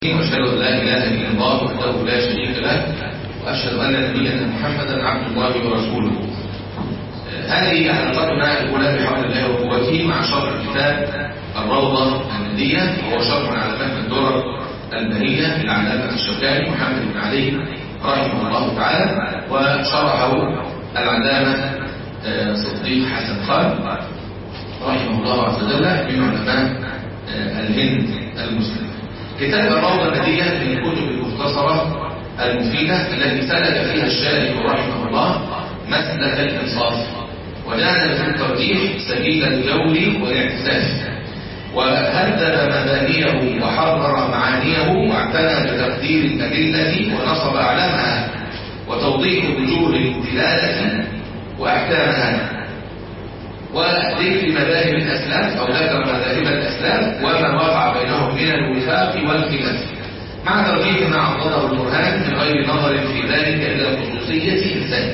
واشهد ان لا اله الا الله وحده لا شريك له واشهد ان نبينا محمدا عبد الله ورسوله هذه حلقتنا الاولى بحول الله وقوته مع شرح كتاب الروضه النديه وهو شرح على فهم الدرر البهيه للعلامه الشوكاني محمد بن علي رحمه الله تعالى وشرحه العلامه صديق حسن خان رحمه الله عز وجل من علماء الهند المسلم كتاب الروضة الندية من الكتب المختصرة المفيدة التي سلك فيها الشارع رحمه الله مسلك الإنصاف وجعل في الترجيح سبيل الجول والاعتزاز وهذب مبانيه وحرر معانيه واعتنى بتقدير الأدلة ونصب أعلامها وتوضيح وجوه الدلالة وأحكامها وذكر مذاهب الأسلاف أو ذكر مذاهب الأسلاف وما وقع بينهم من الوفاق والخلاف مع ترجيح ما عضده البرهان من غير نظر في ذلك إلى خصوصية إنسان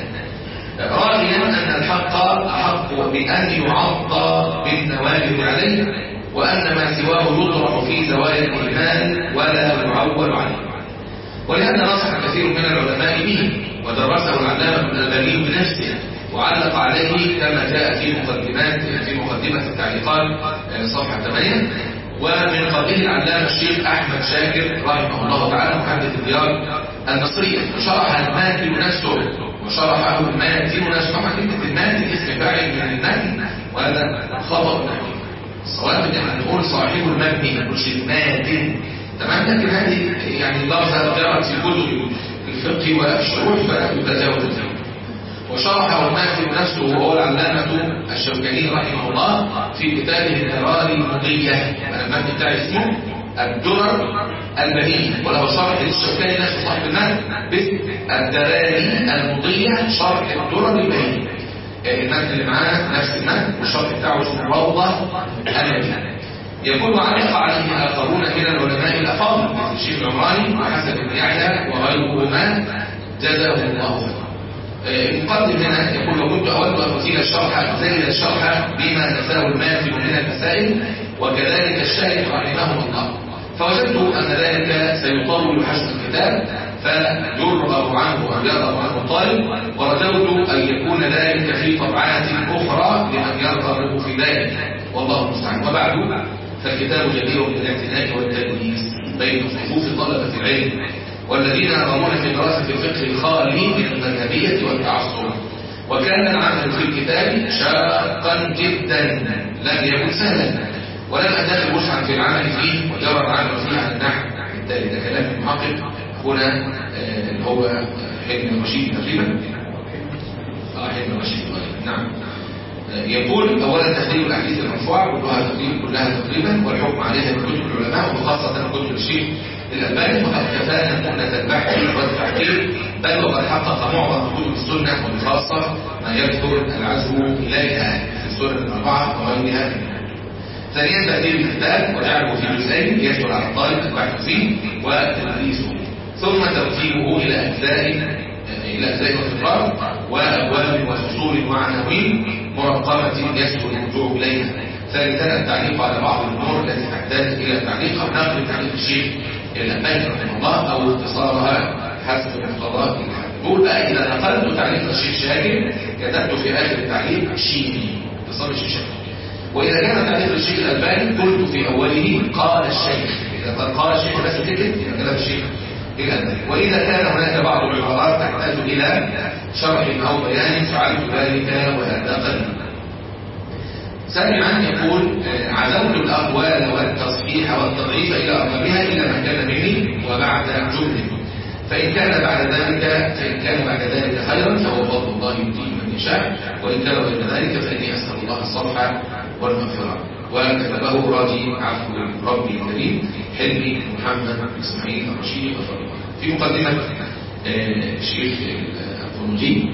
راضيا أن الحق أحق بأن يعطى بالنوابل عليه وأن ما سواه يطرح في زوايا الإيمان ولا يعول عليه ولهذا نصح كثير من العلماء به ودرسه العلامة الألباني بنفسه وعلق عليه كما جاء في مقدمات في مقدمة التعليقات صفحة 8 ومن قبله العلامة الشيخ أحمد شاكر رحمه الله تعالى محدث الديار المصرية وشرح الماتن نفسه وشرحه الماتن نفسه طبعا كلمة الماتن اسم فاعل من المتن وهذا خطأ نحوي الصواب ان احنا نقول صاحب المبني مش الماتن تمام لكن هذه يعني لفظة جرت في كتب الفقه والشروح فلا تتجاوز فيه وشرحه الماتن نفسه وهو العلامة الشوكاني رحمه الله في كتابه الدرار المضية المتن بتاع اسمه الدرر البهية وله شرح للشوكاني نفسه صاحب المتن باسم الدراري المضية شرح الدرر البهية المتن اللي معانا نفس المتن والشرح بتاعه اسمه روضة البهية يقول علق عليه آخرون من العلماء الأفاضل مثل الشيخ العمراني وحسن بن يحيى وغيرهما جزاهم الله خيرا المقدم هنا يقول وكنت أود أن أزيل الشرح زيل الشرح بما نساه الماثل من المسائل وكذلك الشارح رحمه الله فوجدت أن ذلك سيطول حسن الكتاب فيرغب عنه أو يرغب عنه الطالب ورجوت أن يكون ذلك في طبعات أخرى لمن يرغب في ذلك والله المستعان وبعد فالكتاب جدير بالاعتناء والتدريس بين صفوف طلبة العلم والذين يرغبون في دراسة الفقه الخالي من المذهبية والتعصب وكان العمل في الكتاب شاقا جدا لم يكن سهلا ولم أدخل وسعا في العمل فيه وجرى العمل فيه على النحو بالتالي ده كلام المحقق هنا اللي هو حلم رشيد تقريبا اه حلم رشيد نعم يقول اولا تحليل الاحاديث المرفوعه كلها تقريبا كلها تقريبا والحكم عليها من كتب العلماء وخاصه كتب الشيخ الألباني وقد كفانا مهنة البحث والتحقيق بل وقد حقق معظم كتب السنة وبخاصة ما يذكر العزو إليها في السنن الأربعة وغيرها ثانيا تأثير الكتاب وجعله في جزئين يسهل على الطالب البحث فيه وتدريسه ثم ترتيبه إلى أجزاء إلى أجزاء وتكرار وأبواب وفصول وعناوين مرقمة يسهل الرجوع إليها ثالثا التعليق على بعض الأمور التي تحتاج إلى تعليق أو نقل تعليق الشيخ الألباني رحمه الله أو اختصارها حسب مقتضى نقول بقى إذا نقلت تعليق الشيخ شاكر كتبت في آخر التعليق الشيخي اختصار الشيخ شاكر وإذا كان تعليق الشيخ الألباني قلت في أوله قال الشيخ إذا قال الشيخ بس تكت إذا كتب الشيخ الألباني وإذا كان هناك بعض العبارات تحتاج إلى شرح أو بيان فعلت ذلك وهذا قليل سابعا يقول عزمت الأقوال والتصحيح والتضعيف إلى أقربها إلى ما كان مني وبعد جهد فإن كان بعد ذلك فإن كان بعد ذلك خيرا فهو فضل الله يؤتيه من يشاء وإن كان غير ذلك فإني أسأل الله الصفح والمغفرة وكتبه راجي عفو ربي الكريم حلمي محمد إسماعيل الرشيد غفر الله في مقدمة الشيخ الفرنجي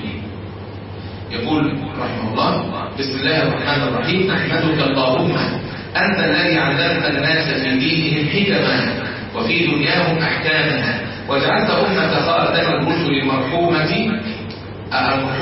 يقول رحمه الله بسم الله الرحمن الرحيم نحمدك اللهم أنت الذي علمت الناس في دينهم حكما وفي دنياهم أحكاما وجعلت أمة خاتم الرسل المرحومة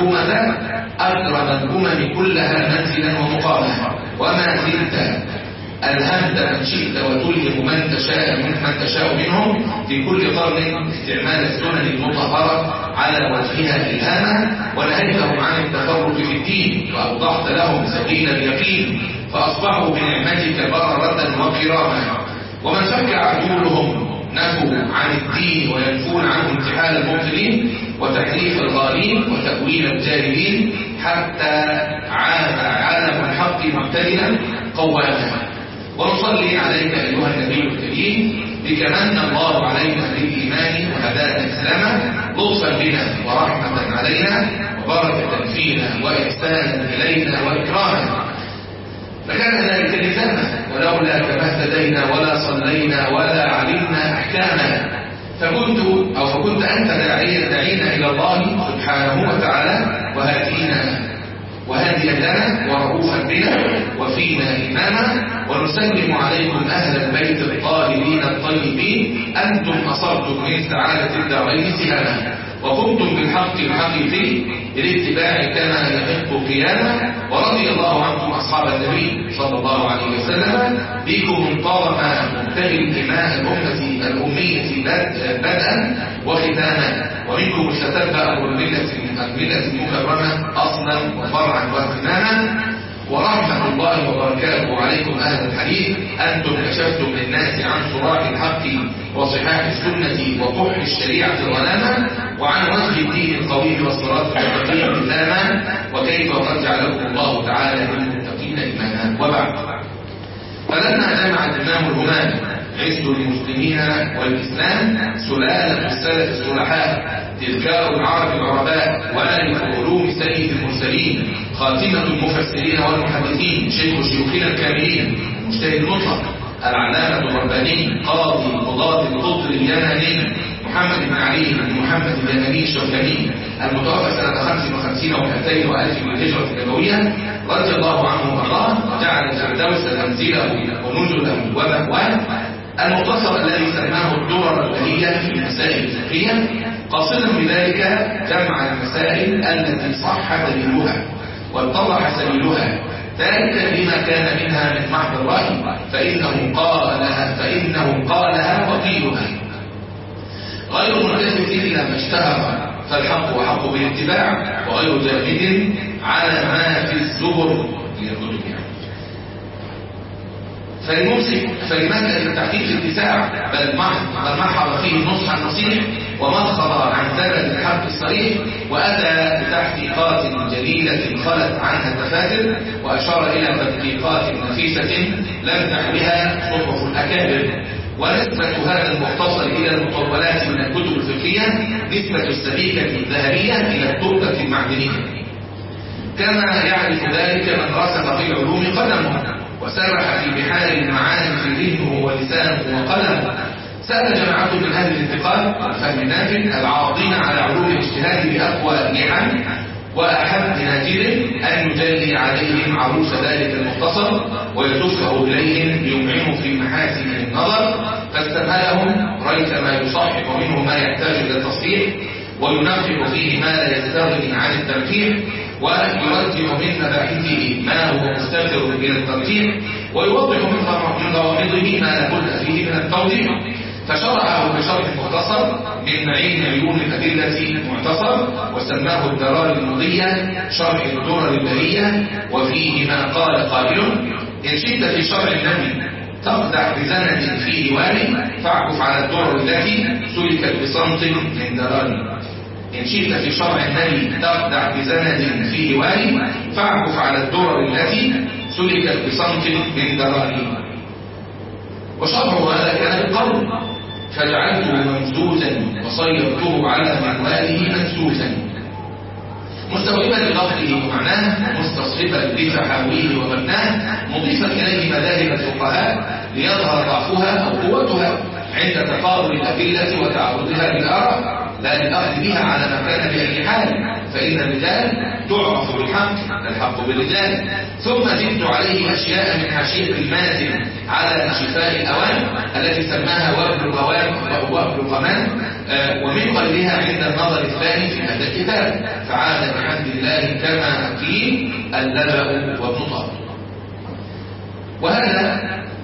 المرحومة أكرم الأمم كلها منزلا ومقاما وما زلت ألهمت من شئت وتلهم من تشاء من من تشاء منهم في كل قرن استعمال السنن المطهرة على وجهها إلهاما ونهيتهم عن التفرق في الدين وأوضحت لهم سبيل اليقين فأصبحوا بنعمتك بررة وكراما ومن شك عدولهم نفوا عن الدين وينفون عنه امتحان المبطلين وتحريف الغالين وتأويل الجاهلين حتى عاد عالم الحق مبتدلا قواما ونصلي عليك أيها النبي الكريم بك من الله علينا بالإيمان وهدانا الإسلام لطفا بنا ورحمة علينا وبركة فينا وإحسانا إلينا وإكراما فكان ذلك لزاما ولولا كما اهتدينا ولا صلينا ولا علمنا أحكاما فكنت أو فكنت أنت داعيا داعينا إلى الله سبحانه وتعالى وهاتينا وهاديا لنا ورؤوفا بنا وفينا إماما ونسلم عليكم أهل البيت الطاهرين الطيبين أنتم أصبتم من سعادة الدارين سهاما وقمتم بالحق الحقيقي بالاتباع كما يحق قياما ورضي الله عنكم أصحاب النبي صلى الله عليه وسلم بكم طالما منتهي الإماء الأمة الأمية بدءا وختاما ومنكم استتبع أمر الملة الملة المكرمة أصلا وفرعا واهتماما ورحمة الله وبركاته عليكم أهل الحديث أنتم كشفتم للناس عن صراع الحق وصحاح السنة وقح الشريعة ظلاما وعن وجه الدين القويم والصراط المستقيم إسلاما وكيف قد جعلكم الله تعالى للمتقين إماما وبعد فلما جمع الإمام الهمام عز المسلمين والإسلام سلالة السلف الصلحاء تذكار العرب العرباء وآلف علوم سيد المرسلين خاتمة المفسرين والمحدثين شيخ شيوخنا الكاملين مجتهد المطلق العلامة الرباني قاضي قضاة القطر اليمني محمد بن علي بن محمد اليمني الشوكاني المتوفى سنة 55 و200 وألف من الهجرة النبوية رضي الله عنه وارضاه وجعل الفردوس منزله ونزله ومأواه المختصر الذي سماه الدرر البهية في المسائل الفقهية قاصدا بذلك جمع المسائل التي صح دليلها واتضح سبيلها ذلك لما كان منها من محض الرأي فإنه قالها فإنه قالها وقيلها غير ملتفت إلى ما اشتهر فالحق وحق بالاتباع وغير جامد على ما في الزبر للكتب يعني فالممسك فلمسألة التحقيق الاتساع بل محض فيه النصح النصيح ومخض عن ثبت الحق الصريح وأتى بتحقيقات جليلة خلت عنها التفاسر وأشار إلى تدقيقات نفيسة لم تحوها صحف الأكابر ونسبة هذا المختصر إلى المطولات من الكتب الفقهية نسبة السبيكة الذهبية إلى التربة المعدنية كما يعرف ذلك من رسم في العلوم قدمه وسرح في بحار المعاني في ذهنه ولسانه وقلمه سأل جماعة من أهل الانتقال والفهم النافع العاضين على علوم الاجتهاد بأقوى نعم وأحب ناجر أن يجلي عليهم عروس ذلك المختصر ويدفه إليهم ليمعنوا في محاسن النظر فاستمهلهم ريثما يصحح منه ما يحتاج إلى التصحيح وينفق فيه ما لا يستغني عن التركيب ويرجع من مباحثه ما هو مستقر إلى التركيب ويوضح من ضوابطه ما لا بد فيه من التوضيح فشرعه بشرح مختصر من معين عيون الأدلة معتصر وسماه الدرار المضية شرح الدرر البرية وفيه ما قال قائل إن شئت في شرع النبي تقدح بزند فيه والي فاعكف على الدرر التي سلكت بصمت من درار إن شئت في شرع النبي تقدح بزند فيه والي فاعكف على الدرر التي سلكت بصمت من درار وشرحه هذا كان القول فجعلته ممزوزا وصيرته على منواله منسوسا مستوعبا للفظه ومعناه مستصحبا لفحاويه ومبناه مضيفا اليه مذاهب الفقهاء ليظهر ضعفها او قوتها عند تقارب الادله وتعرضها للاراء لا للاخذ بها على ما كان باي حال فان الرجال تعرف بالحق الحق بالرجال ثم زدت عليه اشياء من حشيق المازن على شفاء الاوان التي سماها وابل الغوام وابل الغمان ومن قلبها عند النظر الثاني في هذا الكتاب فعاد بحمد الله كما قيل اللبأ والنطق وهذا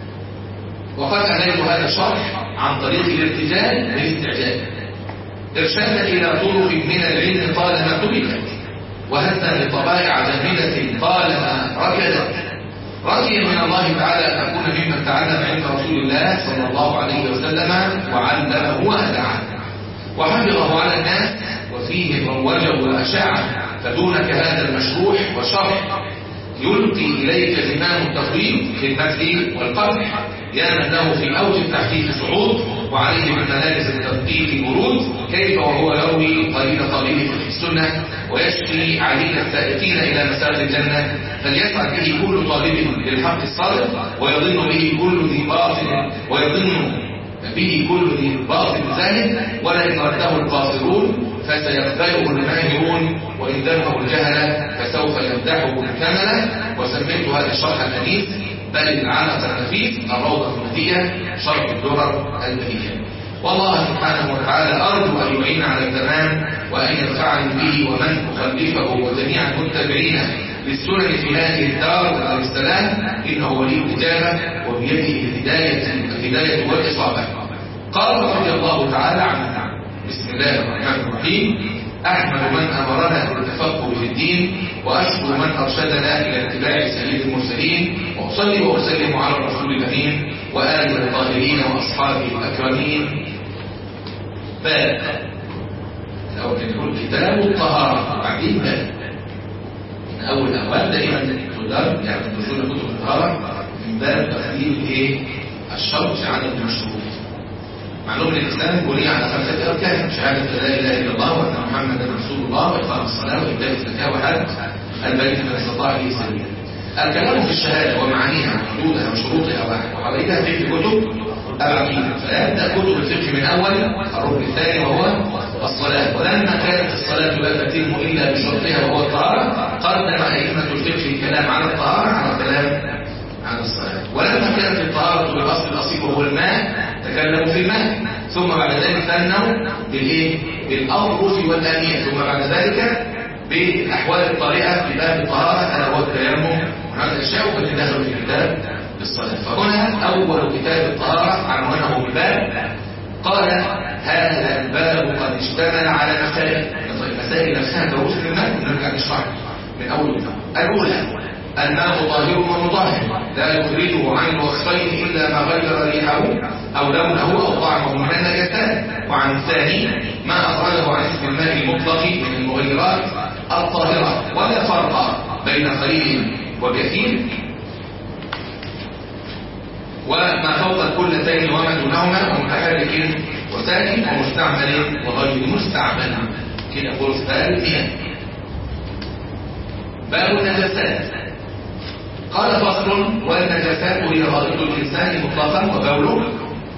وقد أنيت هذا الشرح عن طريق الارتجال بالاستعجال إرشادا إلى طرق من العلم طالما تركت وهذا لطبائع جميلة طالما ركدت رضي من الله تعالى أن أكون ممن تعلم عند رسول الله صلى الله عليه وسلم وعلمه وأدعاه وحفظه على الناس وفيه روجه وأشاعه فدونك هذا المشروح وشرح يلقي إليك زمام التطويل في المثل والقرح يا من له في أوج التحقيق صعود وعليه من ملابس التثقيف ورود كيف وهو يروي قليل طبيب في السنة ويشفي عديد السائقين إلى مسار الجنة فليسعد به كل طالب للحق الصادق ويظن به كل ذي باطل ويظن به كل ذي باطل زاهد ولئن رده القاصرون فسيقبله الماهرون وإن ذمه الجهل فسوف يمدحه الكمل وسميت هذا الشرح الأنيس بل العنق النفيس الروضة المهدية شرح الدرر البهية والله سبحانه وتعالى أرجو أن يعين على التمام وأن ينفعني به ومن أخلفه وجميع المتبعين للسنن في هذه الدار ودار السلام إنه ولي الإجابة وبيده الهداية الهداية والإصابة قال رضي الله تعالى عنه بسم الله الرحمن الرحيم أحمد من أمرنا بالتفقه في الدين وأشكر من أرشدنا إلى اتباع سيد المرسلين وأصلي وأسلم على الرسول الأمين وآله الطاهرين وأصحابه الأكرمين باب الأول نقول كتاب الطهارة بعدين باب من أول الأول دائما تدار يعني تدرسون كتب الطهارة من باب تقديم إيه الشرط على المشروط معلوم ان الاسلام بني على خمسه اركان شهاده لا اله الا الله وان محمدا رسول الله واقام الصلاه وايتاء الزكاه وحج البيت من استطاع اليه سبيلا الكلام في الشهاده ومعانيها وحدودها وشروطها وحواليها في كتب العقيده فيبدا كتب الفقه من اول الركن الثاني وهو الصلاه ولما كانت الصلاه لا تتم الا بشرطها وهو الطهاره قدم ائمه الفقه الكلام على الطهاره على الكلام عن الصلاه ولما كانت الطهاره بالاصل الاصيل وهو الماء تكلموا في الماء ثم بعد ذلك ثنوا بالايه بالاظرف والانيه ثم بعد ذلك بالاحوال الطارئه في باب الطهاره الا هو التيمم وهذا الاشياء والتي دخلوا في الكتاب بالصلاه فهنا اول كتاب الطهاره عنوانه بباب قال هذا الباب قد اشتمل على مسائل المسائل نفسها دروس في الماء نرجع نشرح من اول الاولى الماء طاهر ومطهر لا يخرجه عن الوصفين الا ما غير ريحه أو لونه أو طعمه من النجاسات وعن الثاني ما أخرجه عن اسم الماء المطلق من المغيرات الطاهرة ولا فرق بين قليل وكثير وما فوق الكلتين وما دونهما ومتحرك وساكن ومستعمل وغير مستعمل كده فرص باب باب النجاسات قال فصل والنجاسات هي غائط الإنسان مطلقا وبوله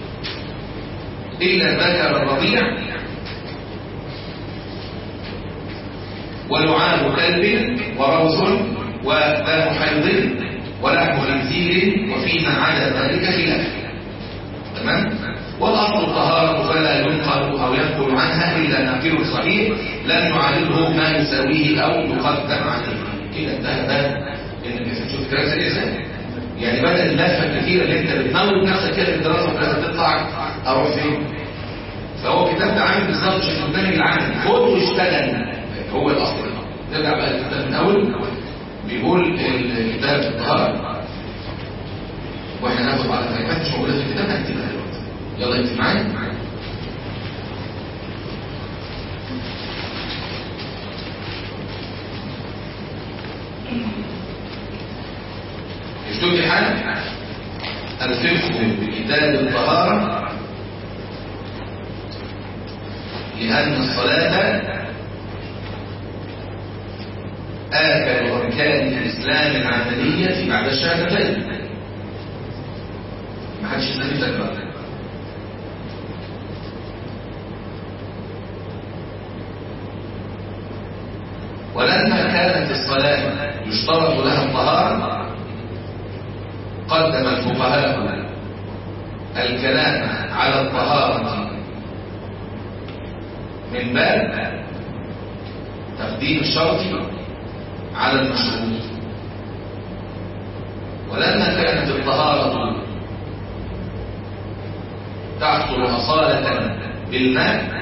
إلا الذكر الرضيع ولعاب كلب وروث ودم حيض ولحم خنزير وفيما عدا ذلك خلاف تمام والاصل الطهاره فلا ينقل او ينقل عنها الا ناقل صحيح لم يعادله ما يساويه او يقدم عليه كده انتهى باب ان شوف كلام ازاي يعني بدل اللفه الكثيره اللي انت بتموت نفسك كده في الدراسه ولازم تطلع اروح فين فهو الكتاب ده عامل بالظبط مش البرنامج العام خد واشتغل هو الاصل نرجع بقى للكتاب من اول بيقول الكتاب الطهاره واحنا ناخد بعض الكلمات مش موجوده في الكتاب هنكتبها دلوقتي يلا انت معايا اشتغل حاجه الفقه بكتاب الطهاره لأن الصلاة آكل أركان الإسلام العملية بعد الشهادتين ما حدش يسألني تكبر ولما كانت الصلاة يشترط لها الطهارة قدم الفقهاء الكلام على الطهارة من باب تقديم الشرط على المشروط ولما كانت الطهارة تحصل أصالة بالماء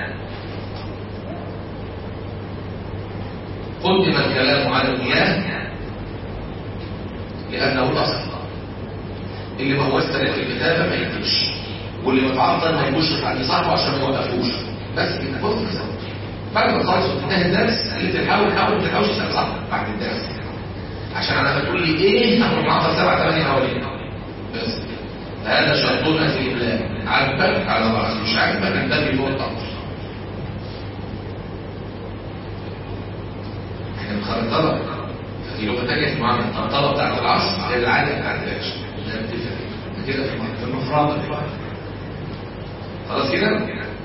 قدم الكلام على المياه لأنه الأصل اللي ما هو استلف في الكتابة ما يكتبش واللي متعطل ما يبوش حد صاحبه عشان ما يوقفوش بس كده بص كده بعد ما تخلص وتنتهي الدرس اللي تحاول حاول ما تحاولش تسال صاحبك بعد الدرس عشان انا بتقول لي ايه هاخد معطل سبعة ثمانية حوالين بس هذا شرطنا في الإملاء عجبك على رأس مش عجبك انتبه فوق الأمر احنا بنخرج طلب ففي لغة تانية اسمها الطلب بتاعت العصر غير العادة بتاعت العشاء ده بتفرق كده في المفرد خلاص كده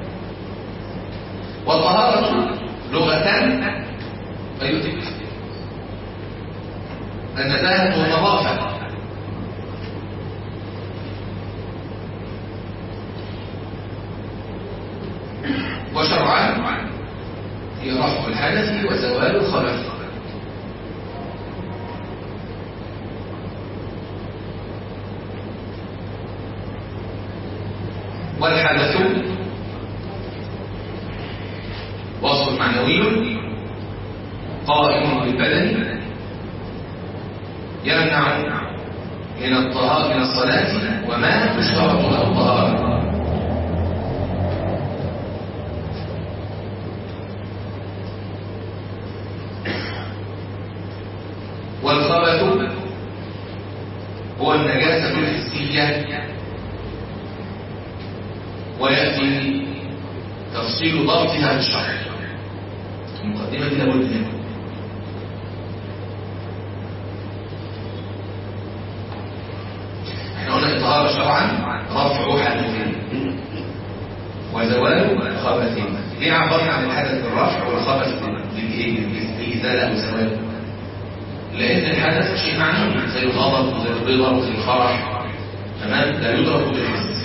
والطهارة لغة أيوة النزاهة والنظافة وشرعا هي رفع الحدث وزوال الخبث والحدث وصف معنوي قائم بالبدن يمنع من الطهارة من الصلاة وما تشترط له الطهارة والخبث هو النجاسة الحسية ويأتي تفصيل ضبطها في الشرع المقدمة دي لابد منها احنا قلنا الطهارة شرعا رفع حدثين وزوال خبث ليه عبرنا عن الحدث بالرفع والخبث بالايه بالازاله او زوال لان الحدث شيء معنوي زي الغضب وزي الرضا وزي الفرح تمام لا يدرك بالحس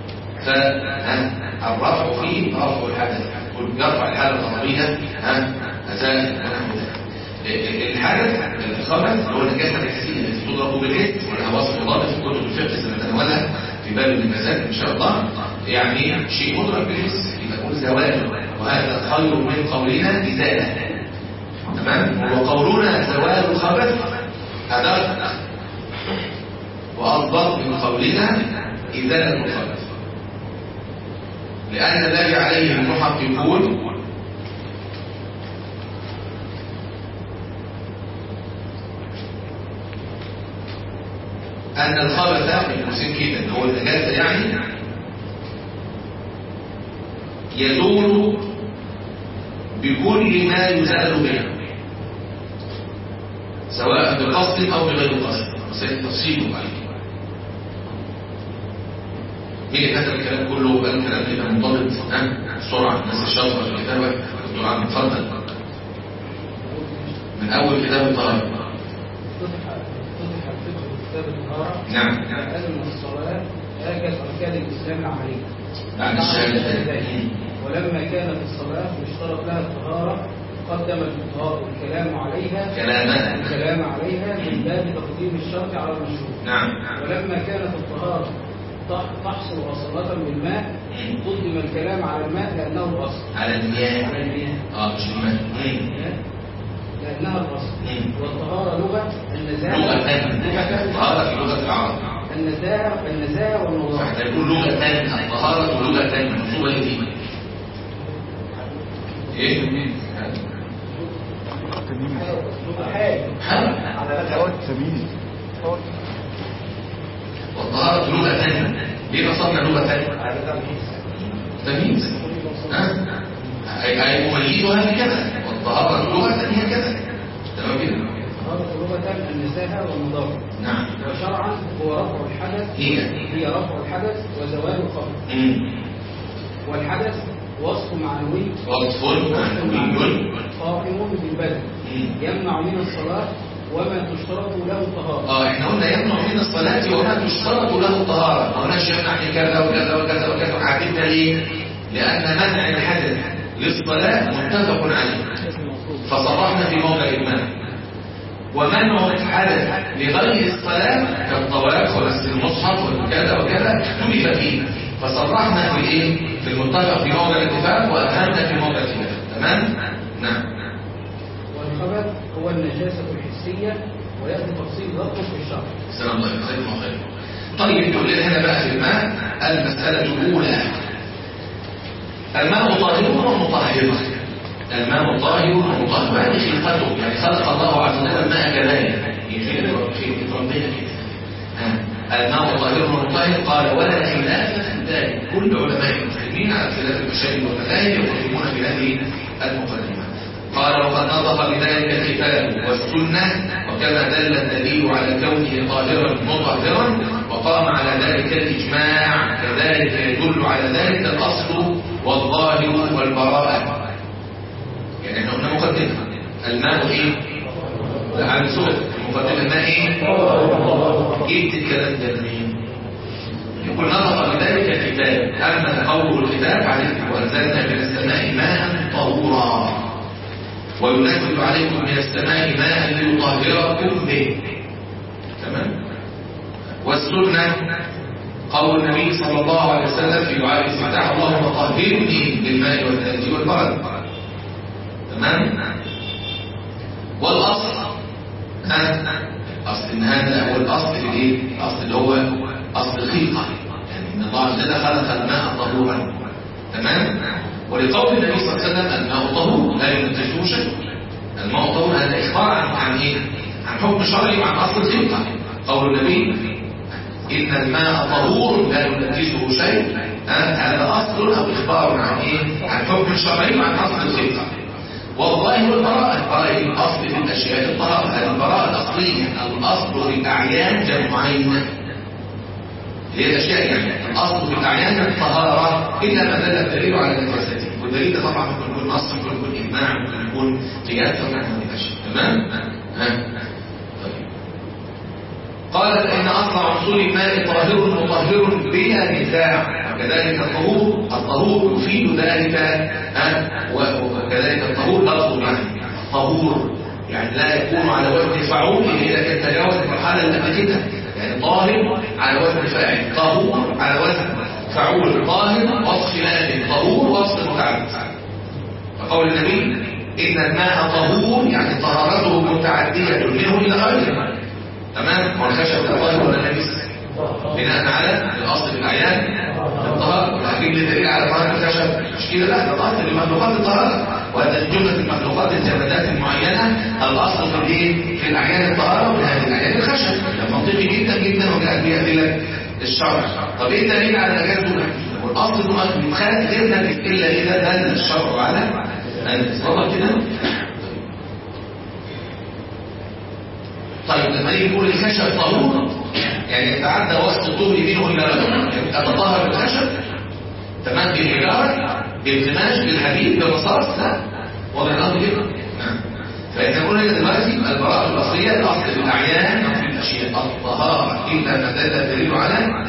فالرفع فيه رفع الحدث يرفع الحالة الغضبية ها أزال ونحو ذلك الحدث الخبث هو النجاسة الحسية التي تضرب باليد ولها وصف مضاد في كتب الفقه سنتناولها في باب المساك إن شاء الله يعني شيء مضرب بالحس يكون زوال وهذا خير من قولنا إزالة تمام وقولنا زوال الخبث هذا وأضبط من قولنا إزالة الخبث لأن الذي عليه المحققون أن الخبث المسلم كده هو النجاسة يعني يزول بكل ما يزال به سواء بقصد أو بغير قصد سيتفصيل عليه مين كتب الكلام كله بقى الكلام يبقى منضبط بسرعه الناس الشاطره في الكتابه دكتور عبد اتفضل من اول كتاب الطهاره فتح فتح الفقه كتاب الطهارة نعم أن الصلاة آكد أركان الإسلام العملية بعد الشهادتين ولما كانت الصلاة يشترط لها الطهارة قدم الفقهاء الكلام عليها كلاما الكلام عليها من باب تقديم الشرط على المشروع نعم ولما كانت الطهارة تح- تحصل أصالة بالماء قدم الكلام على الماء لأنه الأصل على المياه على المياه اه مش الماء مم. لأنها الأصل مم. والطهارة لغة النزاهة لغة ثانية الطهارة في لغة العرب النزاهة النزاهة والنظافة فاحنا نقول لغة ثانية الطهارة لغة ثانية منصوبة لدي ايه؟ لغة حاجة حاجة على سبيل والطهارة لغة ثانية ليه نصبنا لغة ثانية؟ تمييز ها؟ أي أي مميزها بكذا والطهارة لغة هي كذا تمام كده؟ الطهارة لغة النزاهة والنظافة نعم وشرعا هو رفع الحدث هي هي رفع الحدث وزوال الخبر مم. والحدث وصف معنوي وصف معنوي قائم بالبدن مم. يمنع من الصلاة وما تشترط له الطهارة اه احنا قلنا يمنع من الصلاة وما تشترط له الطهارة ما قلناش يمنع من كذا وكذا وكذا وكذا وعددنا ليه؟ لأن منع الحدث للصلاة متفق عليه فصرحنا في موضع المنع ومنع الحدث لغير الصلاة كالطواف ومس المصحف وكذا وكذا اختلف فيه فصرحنا في ايه في المتفق في موضع الاتفاق وأبهمنا في موضع الخلاف تمام نعم والخبث هو النجاسة الحسية ويأتي تفصيل ضبطه في الشرع السلام عليكم جزاكم الله خير طيب يقول لنا هنا بقى في الماء المسألة الأولى الماء طاهر ومطهر الماء طاهر ومطهر هذه خلقته يعني خلق الله عز وجل الماء كذلك في في ربنا كده ها. الماء طاهر ومطهر قال ولا خلاف في ذلك كل علماء المسلمين على خلاف المشاهد والمذاهب يقسمون في هذه المقدمة قال وقد نطق بذلك الكتاب والسنة وكما دل الدليل على كونه طاهرا مطهرا وقام على ذلك الإجماع كذلك يدل على ذلك الأصل والظاهر والبراءة يعني احنا قلنا مقدمة الماء ايه؟ لا على سؤال المقدمة الماء ايه؟ جبت الكلام ده منين؟ يقول نطق بذلك الكتاب أما قوله الكتاب عليكم وأنزلنا من السماء ماء طهورا وينزل عليكم من السماء ماء ليطهركم به تمام والسنة قول النبي صلى الله عليه وسلم في دعاء الافتتاح اللهم طهرني بالماء والثلج والبرد تمام والاصل ها اصل ان هذا هو الاصل في الايه الاصل اللي هو اصل الخلقه يعني ان الله عز وجل خلق الماء طهورا تمام ولقول النبي صلى الله عليه وسلم الماء طهور لا ينتجه شيء الماء طهور هذا اخبار عن عن ايه عن حكم شرعي وعن اصل الخلقه قول النبي ان الماء طهور لا ينتجه شيء هذا اصل او اخبار عن ايه عن حكم شرعي وعن اصل الخلقه والظاهر البراءة البراءة الأصل في الأشياء الطهارة هذه البراءة الأصلية الأصل في الأعيان جمعين هي الأشياء يعني الأصل في الأعيان الطهارة إلا ما دل الدليل على نجاسته والدليل ده طبعا ممكن يكون نص ممكن يكون إجماع ممكن يكون قياس طبعا من الأشياء تمام؟ ها؟ طيب قالت إن أصل عنصر الماء طاهر مطهر بلا نزاع وكذلك الطهور الطهور يفيد ذلك ها؟ وكذلك الطهور لفظ يعني طهور يعني لا يكون على وزن فعول إذا كان تجاوز المرحلة اللي قبل كده يعني طاهر على وزن فاعل طهور على وزن فعول طاهر وصف لازم طهور وصف متعدد فقول النبي إن الماء طهور يعني طهارته متعدية منه إلى غيره تمام والخشب ده طاهر ولا نجس بناء على الأصل في الأعيان الطهارة لكن دليل على طهارة الخشب مش كده لا ده طهارة المخلوقات الطهارة وهذا جملة المخلوقات الجمادات المعينة الأصل في الايه في الأعيان الطهارة وفي هذه الأعيان الخشب ده منطقي جدا جدا وجاء به أدلة الشرع طب ايه الدليل على نجاسته والاصل انه يتخلق غير نجس الا اذا دل الشرع على الإصابة كده طيب لما يجي يقول الخشب طهور يعني يتعدى وسط الطهر منه الى رجل يعني اتطهر بالخشب تمام بالحجاره بالقماش بالحديد بالرصاص لا وضع الامر كده نعم فاحنا قلنا دلوقتي البراءه الاصليه الاصل في الاعيان او في الاشياء الطهاره الا ما دل الدليل على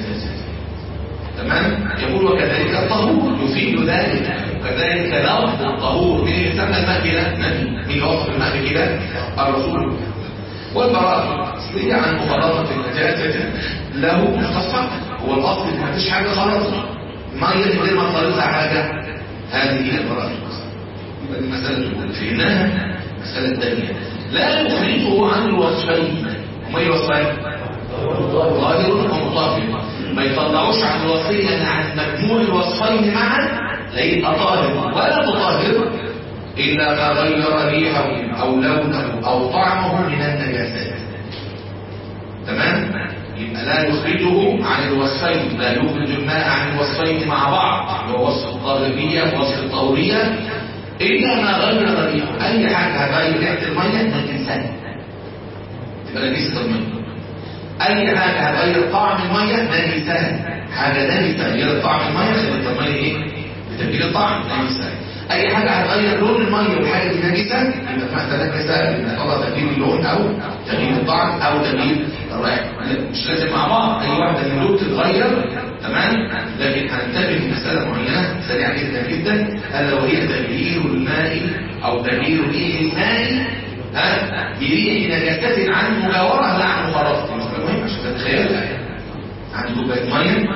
تمام يقول وكذلك الطهور يفيد ذلك وكذلك لفظ الطهور من يسمى الماء كده نبي مين وصف الماء بكده الرسول والبراءة الأصلية عن مخالطة النجاسة له مختصة هو الأصل ما فيش حاجة خلاص ما يجب غير ما خالطها حاجة هذه هي البراءة يبقى دي مسألة الأولى فهمناها مسألة الثانية لا يخرجه عن الوصفين وما الوصفين؟ ظاهر ومطافر ما يطلعوش عن الوصفين عن مجموع الوصفين معا لا يبقى طاهر ولا مطهر إلا ما غير ريحه أو لونه أو طعمه من النجاسات تمام؟ يبقى لا يخرجه عن الوصفين لا يخرج الماء عن الوصفين مع بعض هو وصف الطاهرية ووصف الطهورية إلا ما غير ريحه أي حاجة هتغير ريحة المية من الإنسان تبقى نجسة المية أي حاجة هتغير طعم المية نجسة حاجة نجسة غير طعم المية خلت المية إيه؟ بتبديل الطعم نجسة اي حاجة هتغير لون المية والحاجة دي نجسة يبقى اسمها تنجسة يبقى طبعا تغيير اللون او تغيير الطعم او تغيير الرائحة مش لازم مع بعض اي واحدة من دول تتغير تمام لكن هننتبه لمسألة معينة سريعة جدا جدا الا وهي تغيير الماء او تغيير ريح الماء ها بريح نجاسة عن مجاورة لا عن مخالطة مش مهم عشان تتخيلها عندي كوباية مية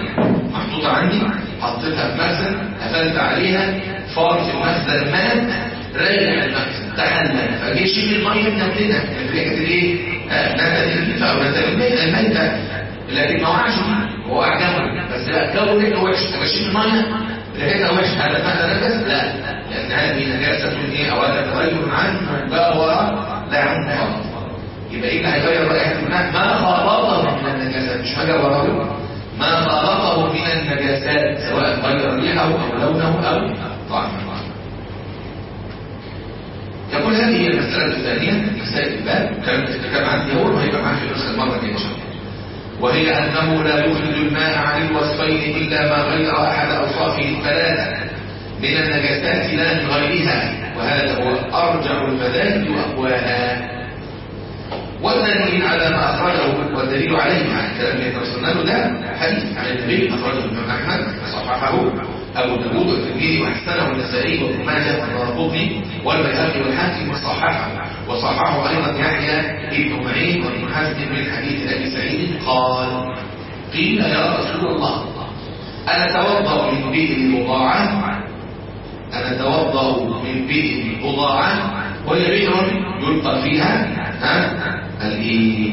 محطوطة عندي حطيتها في مخزن قفلت عليها فار في المخزن مات راجع المخزن تحلل فجي يشيل المية من عندنا رجعت الايه؟ آه، نتج النفع او نتج الميتة الميتة لكن ما وقعش فيه هو وقع جمل بس لا جو رجعه وحش طب اشيل المية رجعتها وحش هل المخزن نجس؟ لا لأن هذه نجاسة ايه أو هذا تغير عنه جاور لا عنه خالص يبقى ايه اللي هيغير رائحة الماء ما خالطه من النجاسات مش حاجة وراءه ما خالطه من النجاسات سواء غير ريحه أو لونه أو طعمه يقول هذه هي المسألة الثانية مسائل الباب كان كان عندي أول وهيبقى معاك في نفس المرة دي إن شاء الله وهي أنه لا يخرج الماء عن الوصفين إلا ما غير أحد أوصافه الثلاثة من النجاسات لا من غيرها وهذا هو أرجع المذاهب وأقواها والدليل على ما أخرجه والدليل عليه مع الكلام اللي توصلنا له ده حديث عن النبي أخرجه الإمام أحمد صححه أبو داوود والترمذي وحسنه النسائي وابن ماجه والدارقطني والبيهقي والحاكم وصححه وصححه أيضا يحيى ابن معين وابن حزم من حديث أبي سعيد قال قيل يا رسول الله أنا توضأ من بئر بضاعة أنا توضأ من بئر بضاعة وهي بئر يلقى فيها ها الايه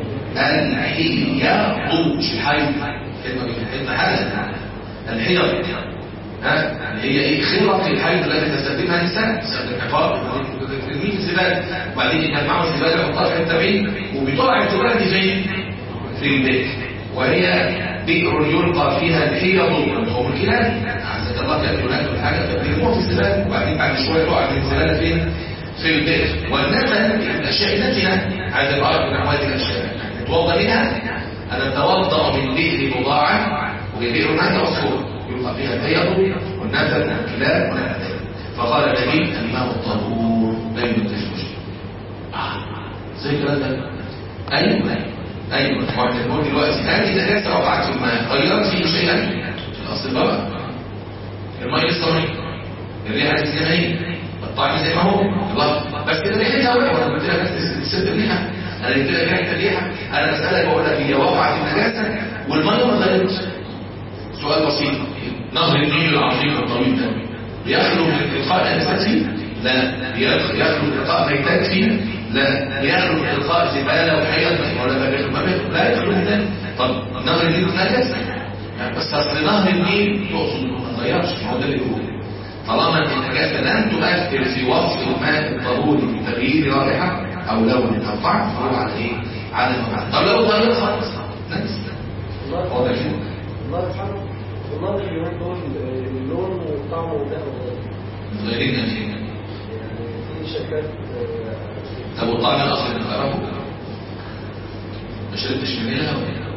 الحيض مش الحيض كلمة كلمة حدث الحيض ها اللي هي ايه خيرة الحيض التي تستخدمها النساء تستخدم عقاب ترميه في الزبالة وبعدين يجمعوا الزبالة يحطها في حته بعيد وبتقع الزبالة دي فين؟ في البيت وهي بئر يلقى فيها الحيض هم الكلاب عزة الله كانت هناك الحاجة فبيرموها في الزبالة وبعدين بعد شوية تقع من الزبالة فين؟ في البيت والنفل من الأشياء التي هذا الآية من أموال الأشياء نتوضى منها أنا أتوضأ من بئر بضاعة وبئر ماء مصفور يلقى فيها البيض والنفل والكلاب والنفل فقال النبي الماء الطهور لا ينتج آه زي الكلام ده أيوه أيوه واحد نقول دلوقتي هذه نجاسة وقعت في الماء غيرت فيه شيئا في الأصل بقى الماء لسه مية الريحة زي ما هي الطعم زي ما هو الله بس كده ريحتها وحشه انا قلت لك بس ست الريحه انا قلت لك ريحه الريحه انا بسالك بقول لك هي وقعت النجاسه والميه ما غيرتش سؤال بسيط نهر النيل العظيم الطويل ده بيخلو من القاء النجاسات فيه لا بيخلو من القاء ميتات فيه لا بيخلو من القاء زباله وحيض ولا ما بيخلو ما بيخلو لا يخلو من ذلك طب نهر النيل نجس بس اصل نهر النيل تقصد انه ما غيرش ما هو ده اللي بيقول طالما النجاسة لم تؤثر في وصف الماء الضروري في تغيير رائحة أو لون أو طعم فهو على إيه؟ على المعنى طب لو اتغير خالص نجس واضح كده؟ الله يرحمه والله اليومين دول اللون والطعم وده متغيرين نفسيا يعني في شركات طب والطعم الأصلي اللي تعرفه؟ ما شربتش منها ولا إيه؟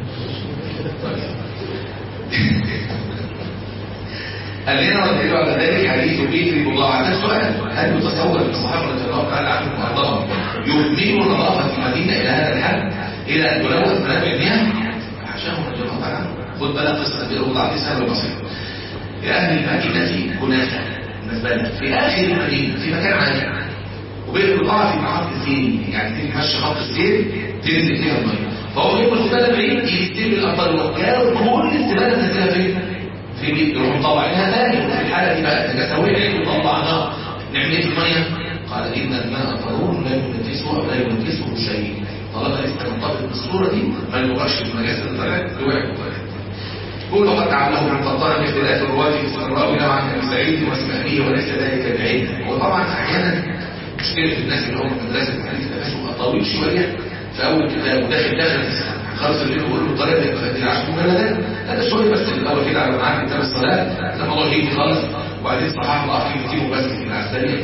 قال لنا والدليل على ذلك حديث بيت بضاعة ده سؤال هل يتصور ان الصحابة رضي الله تعالى عنهم وارضاهم يهملوا نظافة المدينة إلى هذا الحد إلى أن تلوث منابع المياه؟ حاشاهم رضي الله تعالى عنهم خد بالك قصة بئر بضاعة دي سهلة وبسيطة لأهل المدينة كناسة بالنسبة لنا في آخر المدينة في مكان عالي وبئر بضاعة في محط السير يعني تمشي خط السير تنزل فيها المية فهو يقول الزبالة بعيد يستلم الأمطار والجار كل الزبالة نزلها فين؟ في بيت يروح مطلعينها تاني وفي الحالة دي بقى النجاسة وقعت وطلعناها نعمل ايه في المية؟ قال إن الماء طهور لا ينجسه أو لا ينجسه شيء طالما لسه منطبق بالصورة دي ما يغش النجاسة اللي طلعت وقعت وطلعت قول وقد تعلمه من قطان باختلاف الرواة في الراوي نوعا من سعيد واسماعيلية وليس ذلك بعيد وطبعا أحيانا مشكلة الناس اللي هم في مدرسة الحديث ده بيبقى طويل شوية في أول كتاب وداخل داخل خلص الليل ويقول له الطريقة دي عشان مجلدات هذا شوية بس الأول كده على معاك كتاب الصلاة لما الله يجي خالص وبعدين صحاح الله في كتيبه بس في العسلية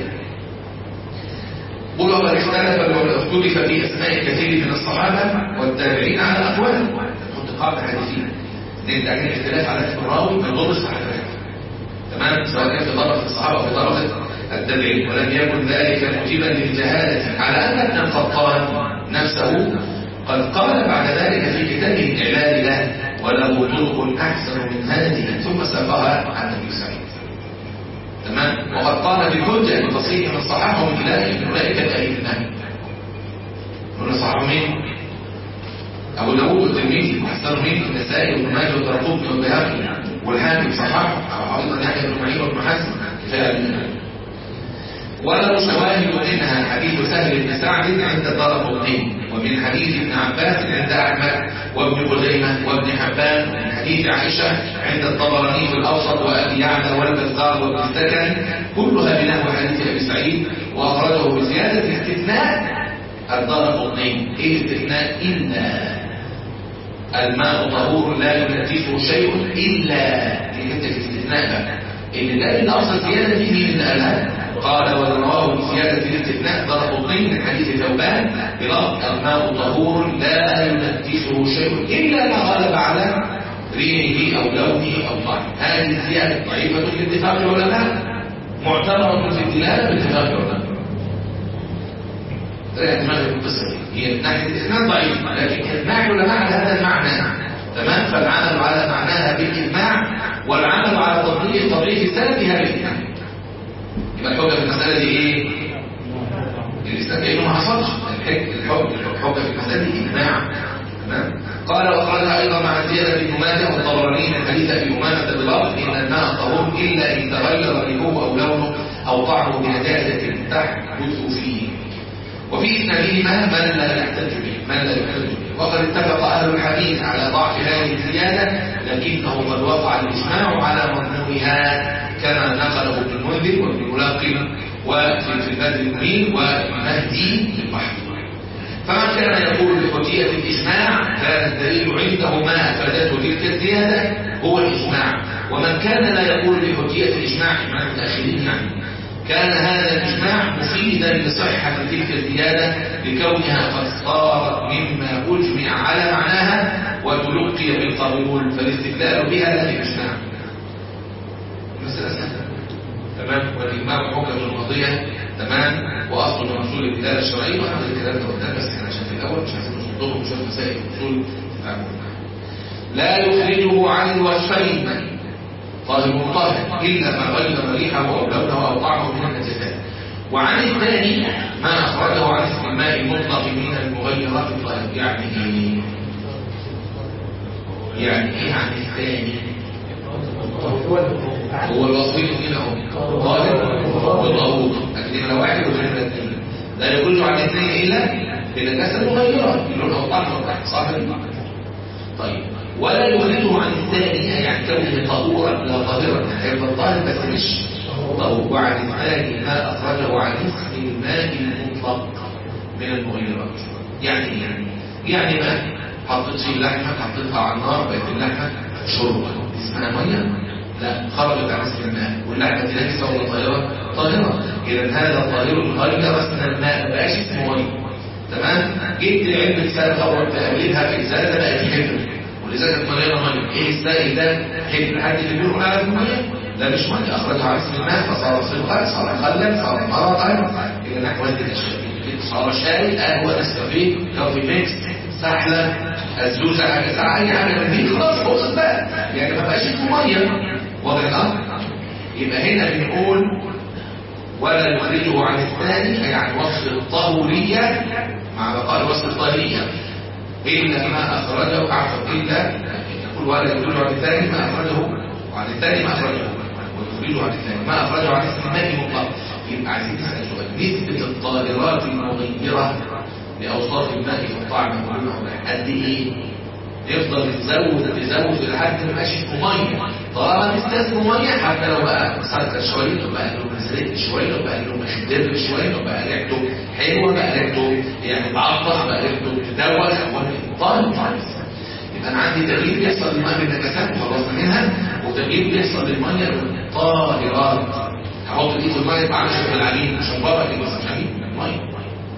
قل وقد اختلف واختلف في أسماء كثير من الصحابة والتابعين على أقوال كنت قاعدة حديثين لأن تعمل اختلاف على اسم الراوي ما يضرش صحابة تمام سواء كان في طرف الصحابة أو في طرف التابعين ولم يكن ذلك موجبا للجهالة على أن ابن القطان نفسه قد قال بعد ذلك في كتابه الإعلان له وله طرق أحسن من هذه ثم ساقها عن النبي سعيد تمام وقد قال بحجة بتصحيح من صححه من خلال من أولئك الأئمة من صححه مين؟ أبو داوود والترمذي أحسن من النسائي وابن ماجه والدرقطني والبيهقي والحاكم صححه ايضا يحيى بن معين وابن حزم كفايه وله شواهد منها حديث سهل بن سعد عند الدار قطين ومن حديث ابن عباس عند احمد وابن خزيمه وابن حبان ومن حديث عائشه عند الطبراني في الاوسط وابي يعلى والبزار وابن السكن كلها بنحو حديث ابي سعيد واخرجه بزياده استثناء الدار قطين ايه استثناء الا الماء طهور لا ينتجه شيء الا في حته الاستثناء بقى ان ده الاصل زياده فيه مين اللي قالها قال ورواه بزيادة الاستثناء ضربطين من حديث ثوبان بلفظ الماء طهور لا ينتجه شيء إلا ما غلب على ريحه أو لونه أو طعمه هذه الزيادة ضعيفة باتفاق العلماء معتبرة في الدلالة باتفاق العلماء اعتماد القصة دي هي من ناحية الاستثناء ضعيفة لكن إجماع العلماء على هذا المعنى تمام فالعمل على معناها بالإجماع والعمل على تطبيق تطبيق السلف بها بالإجماع يبقى الحجة في المسألة دي ايه؟ الإسلام كأنه ما حصلش الحجة الحجة في المسألة دي إجماع تمام؟ قال وقالها أيضا مع زيادة بن ماجه والطبراني من حديث أبي أمامة باللفظ إن الماء طهور إلا إن تغير ريحه أو لونه أو طعمه بنجاسة تحدث فيه وفي إسنادهما من لا يحتج به من لا يحتج به وقد اتفق أهل الحديث على ضعف هذه الزيادة لكنه قد وقع الإجماع على مضمونها كما نقله ابن المنذر وابن ملاقم وفي في البدر المنير والمهدي في البحر فمن كان يقول بحجية الإجماع كان الدليل عنده ما أفادته تلك الزيادة هو الإجماع ومن كان لا يقول بحجية الإجماع مع المتأخرين يعني كان هذا الإجماع مفيدا لصحة تلك الزيادة لكونها قد صارت مما أجمع على معناها وتلقي بالقبول فالاستدلال بها لا الإجماع مسألة سهلة تمام والإجماع حكم الماضية تمام وأصل من أصول الدلالة الشرعية وهذا الكلام ده قدام بس احنا عشان في الأول مش عايزين نصدقهم شوية مسائل أصول لا يخرجه عن الوصفين طاهر طاهر إلا ما غير ريحه أو لونه أو طعمه من النجاسات وعن الثاني ما أخرجه عن اسم الماء المطلق من المغيرات الطاهر يعني إيه؟ يعني إيه عن الثاني؟ هو الوصفين هنا هو طاهر وطهور لكن لو واحد وغير الاثنين لا يخرج عن الاثنين إلا بالنجاسة المغيرة اللون أو طعم صح طيب ولا يخرجه عن الثانية يعني كونه طهورا لا طاهرا هيبقى طاهر بس مش طهور وعن الثاني ما أخرجه عن اسم الماء المطلق من المغيرات يعني يعني يعني ما حطيت فيه اللحمة حطيتها على النار بقت اللحمة شوربة اسمها مية لا خرجت عن اسم الماء واللحمة دي نجسة ولا طاهرة طاهرة إذا هذا طاهر غير اسم الماء ما بقاش اسمه مية تمام جبت علبة سائل خبرت تقلبها في إزازة بقت حبر ولذلك كانت مليانه ميه ايه السائل ده حلو حد اللي بيقول على الميه لا مش ميه اخرجها عن اسم الماء فصار صدقا صار خلا صار مرقا الى نحو الشربين صار شاي قهوه نسكافيه كافي ميكس سحله الزوزه حاجه ساعه اي حاجه من دي خلاص خلصت بقى يعني ما بقاش اسمه ميه واضح الامر يبقى هنا بنقول ولا يخرجه عن الثاني اي عن وصف الطهوريه مع بقاء وصف الطهوريه إلا ما أخرجه عفوا إلا يقول ولا يدل عن الثاني ما أخرجه وعن الثاني ما أخرجه ويخرجه عن الثاني ما أخرجه عن اسم الماء مطلق يبقى عايزين نسأل سؤال نسبة الطاهرات المغيرة لأوصاف الماء في الطعم واللون قد إيه؟ يفضل يتزود يتزود لحد ما يبقاش اسمه ميه طالما تستثنوا ميه حتى لو بقى مسكر شويه لو بقى له مزرق شويه لو بقى له مخدر شويه لو بقى ريحته حلوه بقى ريحته يعني تعطر بقى ريحته تدوخ طالب طالب يبقى انا عندي تغيير بيحصل للماء بالنجاسات وخلصنا منها وتغيير بيحصل للميه بالطاهرات هحط الايد في الميه يبقى عامل شبه العجين عشان بره كده بس مش عجين ميه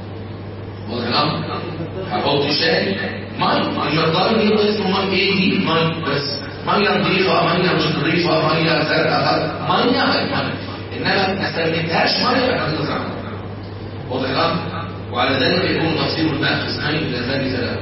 واضح الامر هحط شاي ميه المقدار يبقى اسمه ميه ايه دي ميه بس ميه نظيفه ميه مش نظيفه ميه زرقاء ميه ميه انما ما استخدمتهاش ميه يبقى كده واضح الامر وعلى ذلك يكون تفسير الماء قسمين الى ذلك له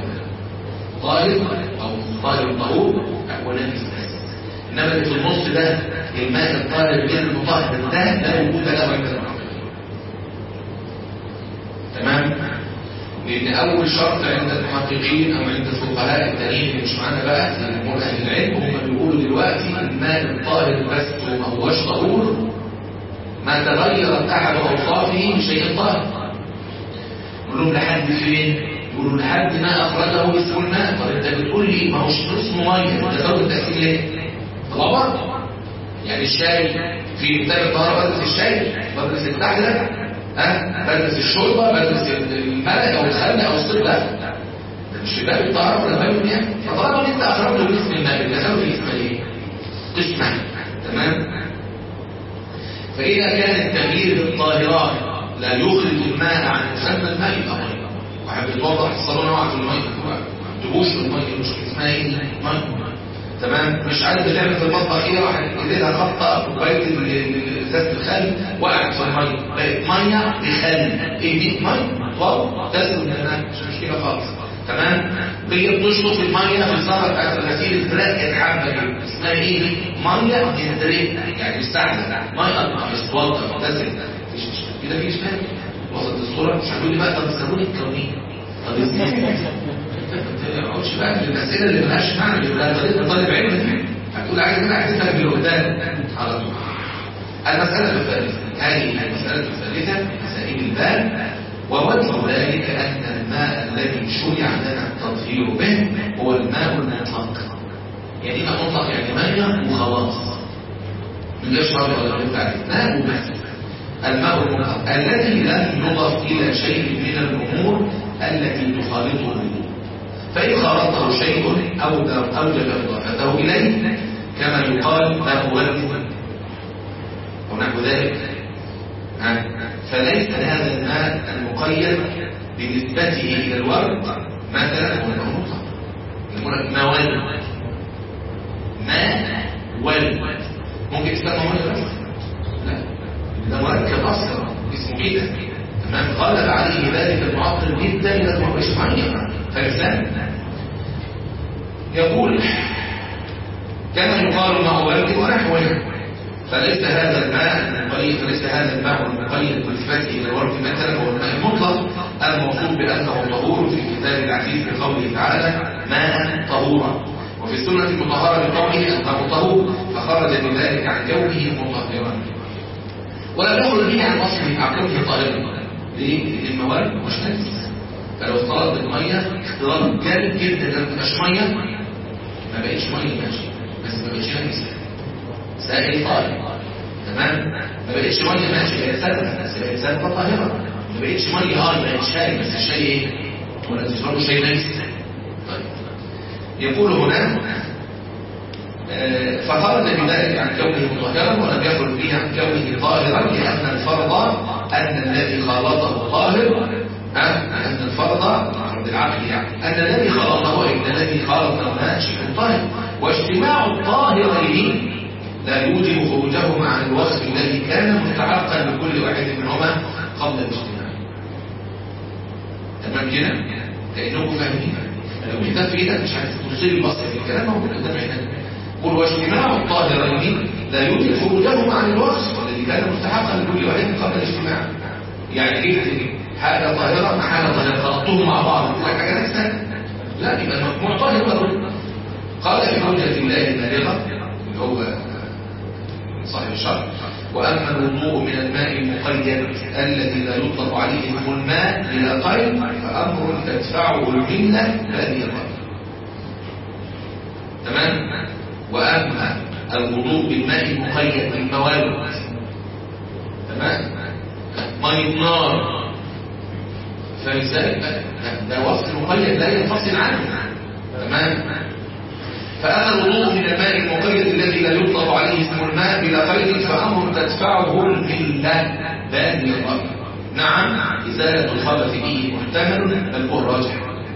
طاهر او طاهر طهور ونجس انما اللي في النص ده الماء الطاهر غير المطهر ده لا وجود له عند تمام لأن أول شرط عند المحققين أو عند الفقهاء التانيين اللي مش معانا بقى في جمهور أهل العلم هم بيقولوا دلوقتي الماء الطاهر بس وما هوش طهور ما تغيرت أحد أوصافه بشيء طاهر يقول لهم لحد فين؟ يقولوا لحد ما أخرجه اسم الماء طب أنت بتقول لي ما هوش اسمه مية أنت زود التأثير ليه؟ طبعا يعني الشاي في كتاب الطهارة بدرس الشاي بدرس التحلة ها بدرس الشوربة بدرس الملك أو الخل أو الصيد لا ده مش باب الطهارة ولا باب المياه فطالما أنت أخرجته باسم الماء أنت زود الاسم ايه؟ قسمة تمام؟ فإذا كان التغيير في الطاهرات لا يخرج الماء عن مسمى الماء يبقى ميه واحد بيتوضح الصالون وقع في الميه تبوش في الميه مش اسمها ايه ميه تمام مش عارف بتعمل في المطبخ ايه واحد ايديها خبطه كوبايه ازازه الخل وقعت في الميه بقت ميه بخل ايه دي ميه واو تسلم من الماء مش مشكله خالص تمام هي بتشطف الميه في الصخر بتاعت الغسيل الفراق كانت حبه كده اسمها ايه دي ميه ديستريت يعني مستحدث ميه مش توضح تسلم مفيش مشكله كده في اشكال وصلت الصوره مش هتقول لي بقى طب الصابون الكوني طب ازاي ما تقعدش بقى في الاسئله اللي مالهاش معنى اللي بقى طالب طالب علم دي هتقول عايز انا احسبها بالقدام على طول المساله الثالثه هذه المساله الثالثه مسائل الباب ووجه ذلك ان الماء الذي شرع لنا التطهير به هو الماء المطلق يعني ماء مطلق يعني ميه وخلاص من غير شرط ولا غير تعريف ماء وبس الماء المطلق الذي لم يضف الى شيء من الامور التي تخالطه فإن خالطه شيء أو أوجب إضافته إليه كما يقال ما هو أو نحو ذلك فليس هذا الماء المقيد بنسبته إلى الورد مثلا هو الماء المطلق ما ولد ماء ولد ممكن يسمى ولد لا ده مركب أصلا اسمه كده تمام غلب عليه ذلك المعطل جدا إلى ما مش ميه فالإنسان يقول كما يقال ما هو يبدو ونحوه فليس هذا الماء المقيد فليس هذا الماء المقيد بالفتح الى الورد مثلا هو الماء المطلق الموصوف بانه طهور في الكتاب العزيز بقوله تعالى ماء طهورا وفي السنه المطهره بقوله انه طهور فخرج بذلك عن جوه مطهرا ولم يخرج به عن اصله عن كونه طاهرا ليه؟ لان الموارد مش نجس فلو اختلط بالميه اختلاط جامد جدا لما تبقاش ميه ما بقتش ميه ماشي بس ما بقتش نجسه سائل طاهر تمام ما بقتش ميه ماشي هي سلمى بس بقت سلمى طاهره ما بقتش ميه اه بقت شاي بس الشاي ايه ولا تشربوا شاي نجس طيب يقول هنا فخرج بذلك عن كونه مطهرا ولم يخرج به عن كونه طاهرا لان الفرض ان الذي خالطه طاهر أن الفرض فرض العقل يعني أن الذي خلطه إن الذي خلط الماء شيء طاهر واجتماع الطاهرين لا يوجب خروجهما عن الوصف الذي كان مستحقا لكل واحد منهما قبل الاجتماع تمام كده؟ كأنكم فاهمين لو كتاب في ايدك مش هتبص لي بص في الكلام موجود قدام عينك قل واجتماع الطاهرين لا يوجب خروجهما عن الوصف الذي كان مستحقا لكل واحد قبل الاجتماع يعني جبت حاجة طاهرة مع حاجة طاهرة خلطتهم مع بعض تقول حاجة نفسها لا يبقى المجموع طاهر ولا قال في حجة الله البالغة اللي هو صاحب الشرع وأما الوضوء من الماء المقيد الذي لا يطلق عليه اسم الماء إلى قيد فأمر تدفعه الملة لا هي قيد تمام وأما الوضوء بالماء المقيد بالموارد تمام مية نار فلذلك ده وصف مقيد لا ينفصل عنه تمام فأما الوضوء من الماء المقيد الذي لا يطلق عليه اسم الماء بلا قيد فأمر تدفعه الملة بان الرأي نعم إزالة الخبث به محتمل بل هو الراجح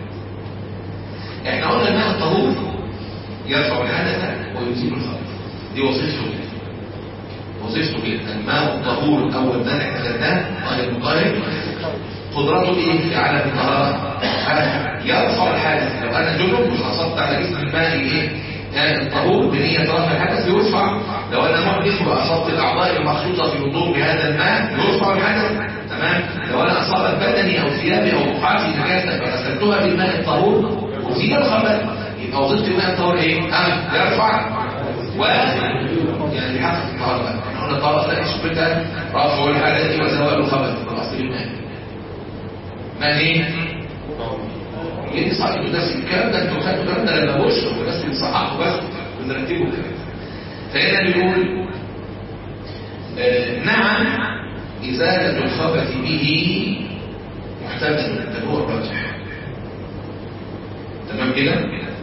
احنا قلنا الماء الطهور يرفع الحدث ويزيل الخبث دي وظيفته وظيفته كده الماء الطهور الاول ده احنا خدناه طاهر مطهر قدرته ايه على الطهارة يرفع الحدث لو انا جنب مش حصلت على جسم الماء ايه يعني الطهور بنية رفع الحدث يرفع لو أنا محدث وأصبت الأعضاء المخصوصة في وضوء بهذا الماء يرفع الحدث تمام لو أنا أصابت بدني أو ثيابي أو بقعتي نجاسة فغسلتها بالماء الطهور وزيل الخبث يبقى وظيفة الماء الطهور إيه؟ أه يرفع و يعني بحسب الطهارة بقى احنا قلنا الطهارة أصلا شبتها رفع الحدث وزوال الخبث الأصل الماء ما ايه؟ ليه صحيح الناس الكلام ده انتوا خدتوا الكلام ده لما بشر والناس بتصححوا بس ونرتبه كده فهنا بيقول آه نعم إزالة الخبث به محتمل ده هو الراجح تمام كده؟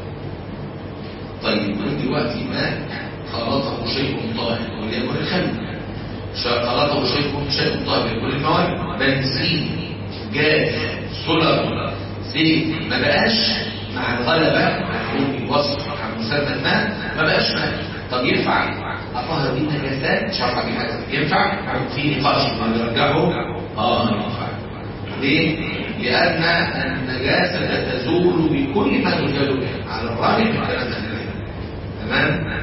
طيب من دلوقتي ماء خلطه شيء طاهر وليكن الخمر خلطه شيء شيء طاهر وليكن المواد بنزين جاز سولر زيت ما بقاش مع الغلبة مفهوم وصف عن مسمى الماء ما بقاش ماء طب ينفع أطهر دي النجاسات مش عارف حاجة ينفع في نقاش نرجعه اه ينفع ليه؟ لأن النجاسة تزول بكل ما تزال به على الرغم من كلام أهل تمام؟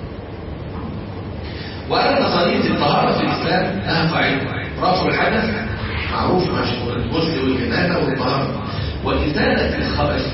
وأن قضية الطهارة في الإسلام لها قاعدة رفع الحدث معروف مشهور الغسل والجنابة والطهارة وإزالة الخبث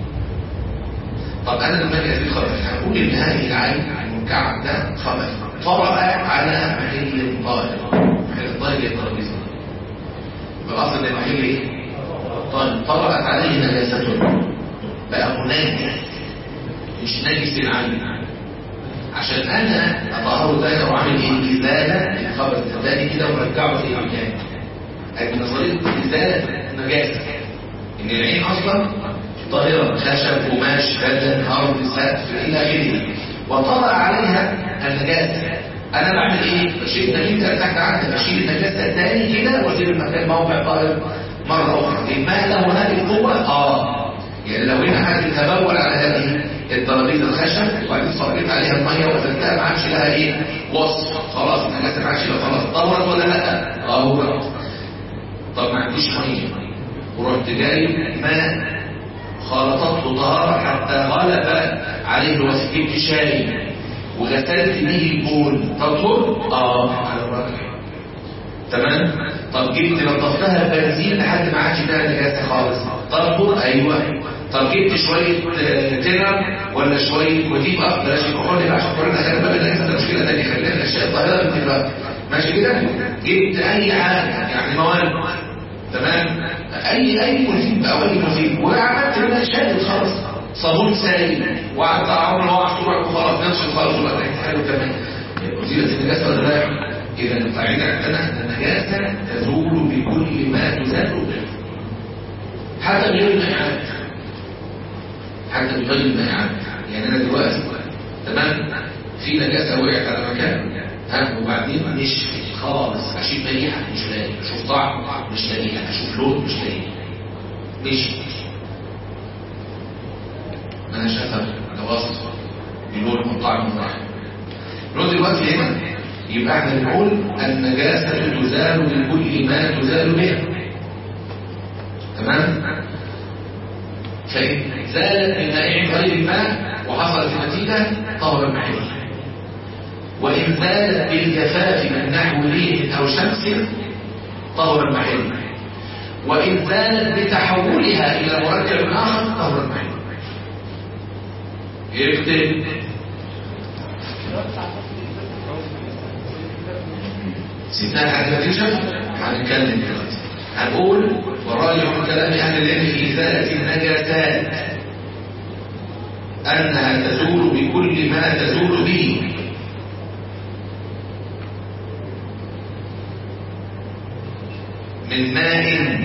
طب أنا لما أجي أزيل الخبث هقول إن هذه العين المكعب ده خبث طرأ على محل طاهر محل الطاهر هي الترابيزة بالأصل ده محل إيه؟ طيب طرأت عليه نجاسة بقى منجس مش نجس العين عشان أنا أطهره تاني وأعمل إيه؟ إزالة الخبث تاني كده وأرجعه في مكانه أي نظرية إزالة النجاسة إن العين أصلا طاهرة خشب قماش بدن أرض سقف إلى آخره وطلع عليها النجاسة أنا بعمل إيه؟ بشيل النجاسة تحت عندي بشيل النجاسة تاني كده وأسيب المكان موقع طاهر مرة أخرى الماء له هذه القوة؟ آه يعني لو هنا حد تبول على هذه الترابيزه الخشب وبعدين صبيت عليها الميه وغسلتها ما عادش لها ايه؟ وصف خلاص النجاسه ما عادش لها خلاص طهرت ولا لا؟ طهرت طب ما عنديش ميه ورحت جايب ماء خلطته طهارة حتى غلب عليه الوصف جبت شاي وغسلت به البول تطهر اه على الراجح تمام طب جبت نظفتها بنزين لحد ما عادش فيها نجاسه خالص تطهر ايوه طب جبت شويه تنر ولا شويه وديب اب بلاش الكحول عشان كلنا خلي بالنا النجاسه ده مشكله ثانيه خلينا الاشياء الطاهره بالاتفاق ماشي كده جبت اي حاجه يعني مواد تمام اي اي مفيد بقى اي مفيد وعملت منها شادد خالص صابون سائل وقعدت اعمل هو عصور وخلاص نفس خالص ولا حلو تمام وزيله النجاسه ولا لا اذا القاعده عندنا ان النجاسه تزول بكل ما تزال به حتى بغير المائعات حتى بغير المائعات يعني انا دلوقتي تمام في نجاسه وقعت على مكان ها وبعدين نشفي خالص اشوف ريحه مش لاقي اشوف طعم مش لاقي اشوف لون مش لاقي مش انا شايفها ده وصف بلون وطعم وراحه لون دلوقتي هنا يبقى احنا بنقول النجاسه تزال بكل ما تزال به تمام فإن زالت بمائع غير الماء وحصلت النتيجة طهر المحل وإن زالت بالجفاف من نحو ريح أو شمس طهر المحل وإن زالت بتحولها إلى مركب آخر طهر المحل يكتب سيبنا حد نتيجة هنتكلم دلوقتي هنقول وراجع من كلام أهل العلم في إزالة النجاسات أنها تزول بكل ما تزول به من ماء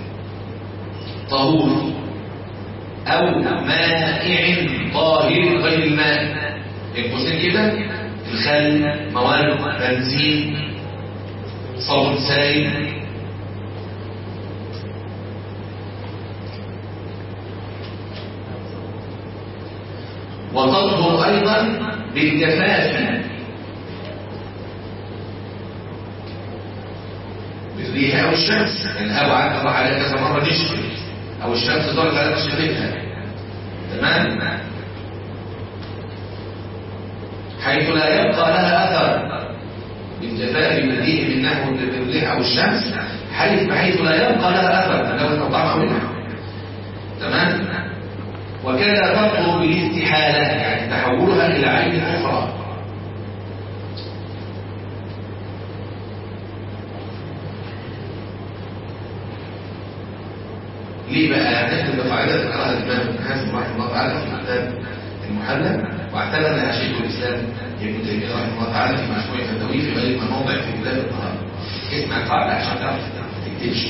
طهور أو مائع طاهر غير الماء القوسين كده الخل مواد بنزين صوت سائل وتطهر أيضا بالجفاف بالريح أو الشمس الهواء عدى على كذا مرة نشفي أو الشمس ضرب على نشفتها تمام بحيث لا يبقى لها أثر بالجفاء بالمديء بالنحو بالريح أو الشمس حيث بحيث لا يبقى لها أثر لو تطعم منها تمام وكذا تطلب بالاستحالة يعني تحولها إلى عين أخرى ليه بقى نحن قاعدة ذكرها الإمام ابن حزم رحمه الله تعالى في كتاب المحلى واعتمدها شيخ الإسلام ابن تيمية رحمه الله تعالى في مشروع فتاويه في غير موضع في كتاب الطهارة اسمع القاعدة عشان تعرف ما تكتبش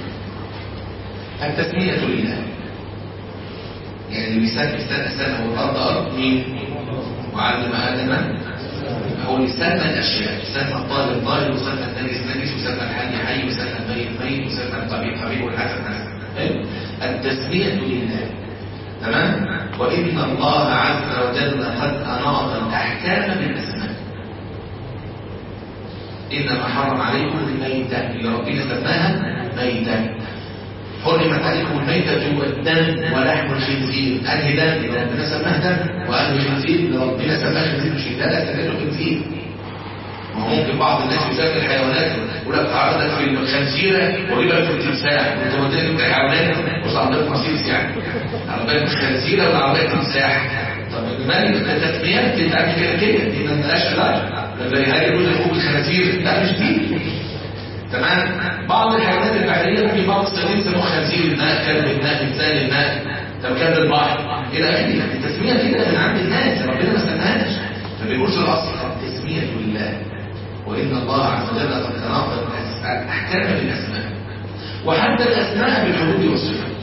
التسمية لله يعني اللي بيسمي السنة سنة والأرض أرض مين؟ وعلم آدم هو اللي سمى الأشياء سمى الطاهر طاهر وسمى النجس نجس وسمى الحي حي وسمى الميت ميت وسمى القبيح قبيح والحسن حسن التسمية لله تمام وإن الله عز وجل قد أناط الأحكام بالأسماء إنما حرم عليكم الميتة اللي ربنا سماها ميتة حرمت عليكم الميتة والدم ولحم الخنزير أنهي دم إذا ربنا سماه دم وأنهي خنزير ربنا سماه خنزير مش ده لا سماه خنزير وممكن بعض الناس يسافر الحيوانات يقول لك تعرضت في الخنزيرة ويبقى في التمساح وانت قلت لك الحيوانات مش عندك مصيص يعني عربية الخنزيرة ولا عربية تمساح طب مالي التسميات بتتعمل كده كده دي ما لهاش علاج زي هاي يقول لك الخنازير لا مش دي تمام بعض الحيوانات البحرية في بعض الصيادين يسموه خنزير الماء كلب الماء انسان الماء طب كلب البحر الى اخره التسمية كده من عند الناس ربنا ما سماهاش فبيقول في الاصل التسمية لله وإن الله عز وجل قد تناقض الأحكام بالأسماء وحتى الأسماء بالحدود والصفات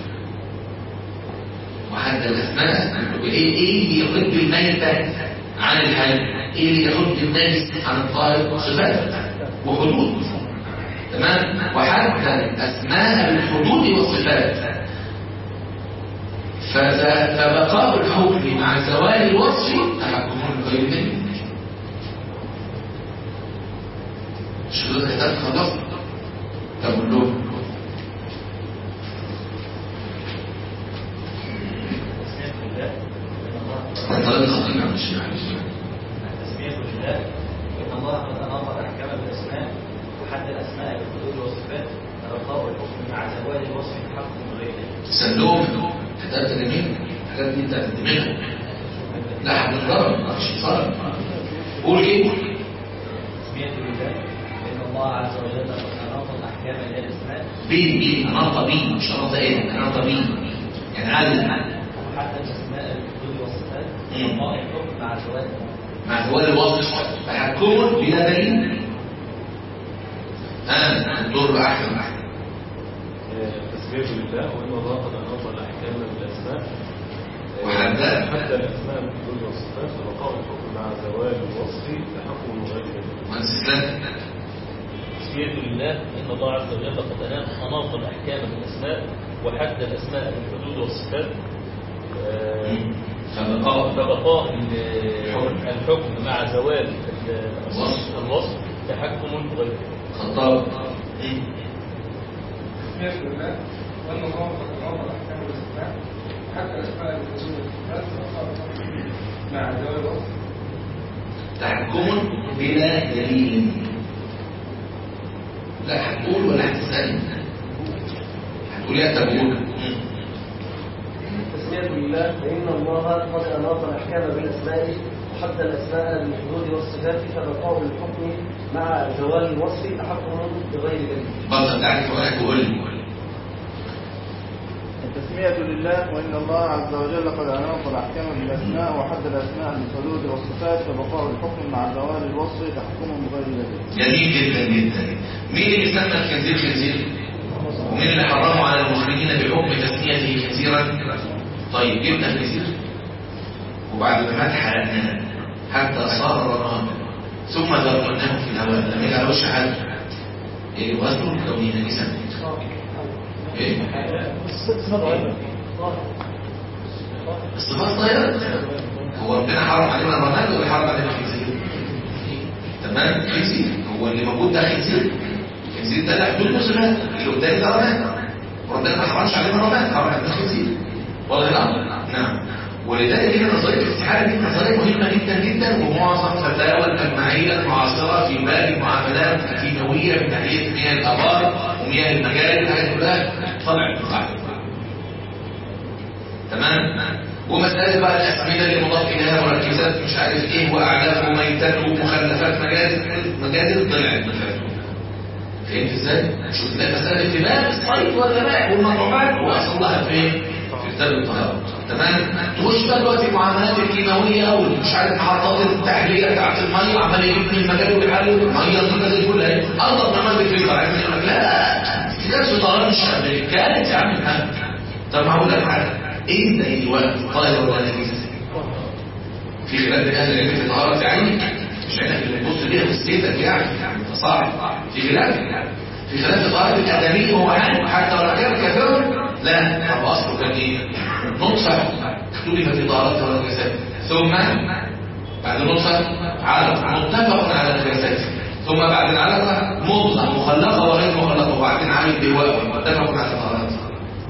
وحتى الأسماء إيه إيه اللي يحد الميتة عن الحي إيه اللي يحد النجس عن الطالب صفات وحدود تمام وحتى الأسماء بالحدود والصفات فبقاء الحكم مع زوال الوصف تحكم غير منه شروط الكتاب خلاص طب له طلب الخطيب عن الشيخ التسمية لله إن الله قد أناط الأحكام بالأسماء وحد الأسماء بالحدود والصفات الرقاء والحكم مع زوال الوصف بحق غيره سلوم كتابة اليمين الحاجات دي بتاعت الدماغ لا حد الضرب مش صار قول ايه تسمية لله إن الله عز وجل قد أناط الأحكام بالأسماء بين بين اناط بين مش اناط ايه اناط بين يعني عدل وحد الأسماء بالحدود والصفات مم. الرقاء والحكم مع زوال مع زوال الوصف تحكم بلا دليل ها الدور احسن احسن تسمية لله وإن الله قد أناط الأحكام بالأسماء وحدها. حتى الأسماء بالحدود والصفات وبقاء الحكم مع زوال الوصف تحكم غير ذلك مهندس اسلام تسمية لله إن الله عز وجل قد أناط- أناط الأحكام بالأسماء وحد الأسماء بالحدود والصفات آه، فبقاء فبقاء ال- الحكم مع زوال ال- الوصف. الوصف تحكم غير خطاب تسمية لله وأن الله قد أناط الأحكام والأسماء حتى الأسماء الحدود والصفات مع زوال الوصف تحكم بلا دليل لا هتقول ولا هتسأل هتقول يا تقول تسمية لله فإن الله قد أناط الأحكام بالأسماء وحتى الأسماء بالحدود والصفات فبقاء الحكم مع زوال الوصف تحكم بغير دليل. بطل تعرف ولا تقول لي التسمية لله وإن الله عز وجل قد أناط الأحكام بالأسماء وحد الأسماء بالحدود والصفات فبقاء الحكم مع زوال الوصف تحكم بغير ذلك. جميل جدا جدا مين اللي سمى الخنزير خنزير ومين اللي حرمه على المسلمين بحكم تسميته خنزيرا طيب جبنا الخنزير وبعد ما مات حرقناه حتى صار رمادا ثم ذرقناه في الهواء لم يجعلوش حد ايه وزنه كونه نجسا ايه الصفات طاهرة هو ربنا حرم علينا الرماد ولا حرم علينا الخنزير تمام خنزير هو اللي موجود ده خنزير الخنزير ده له حدود وصفات اللي قدامي ده رماد وربنا ما حرمش علينا الرماد حرم علينا الخنزير والله الامر نعم ولذلك هنا نظريه الاستحاله دي نظريه مهمه جدا جدا ومعظم فتاوى الجماعيه المعاصره في باب المعاملات الكيماويه من ناحيه مياه الابار ومياه المجاري الحاجات كلها طلع القاعده تمام ومسألة بقى الأسمدة اللي مضاف إليها مركزات مش عارف إيه وأعلاف وميتات ومخلفات مجازر مجازر طلعت فهمت إزاي؟ شوف تلاقي مسألة اهتمام الصيد والغناء والمطعومات وأصلها فين؟ في كتاب الطهارة تمام؟ تخش بقى دلوقتي المعاملات الكيماوية أو مش عارف محطات التحلية بتاعت المية عمال يجيب من المجال وبيحلل المية دي زي الفل أهي أنضف نماذج فيها عايز يقول لك لا كتاب في طهارة مش كانت يا عم الحاج طب ما هقول لك حاجة ايه ده الوقت طاهر ولا نجس في خلاف بين اهل العلم في طهارة عينك مش عينك اللي تبص بيها في سيدك يعني انت صعب في خلاف في خلاف في طهارة الادمي هو عين حتى لو كان كافرا لا طب اصله كان ايه نطفة اختلف في طهارتها ولا نجاسات ثم بعد نطفة علقة متفق على نجاساتها ثم بعد العلقة مضغة مخلقة وغير مخلقة وبعدين عامل بواء متفق على طهارتها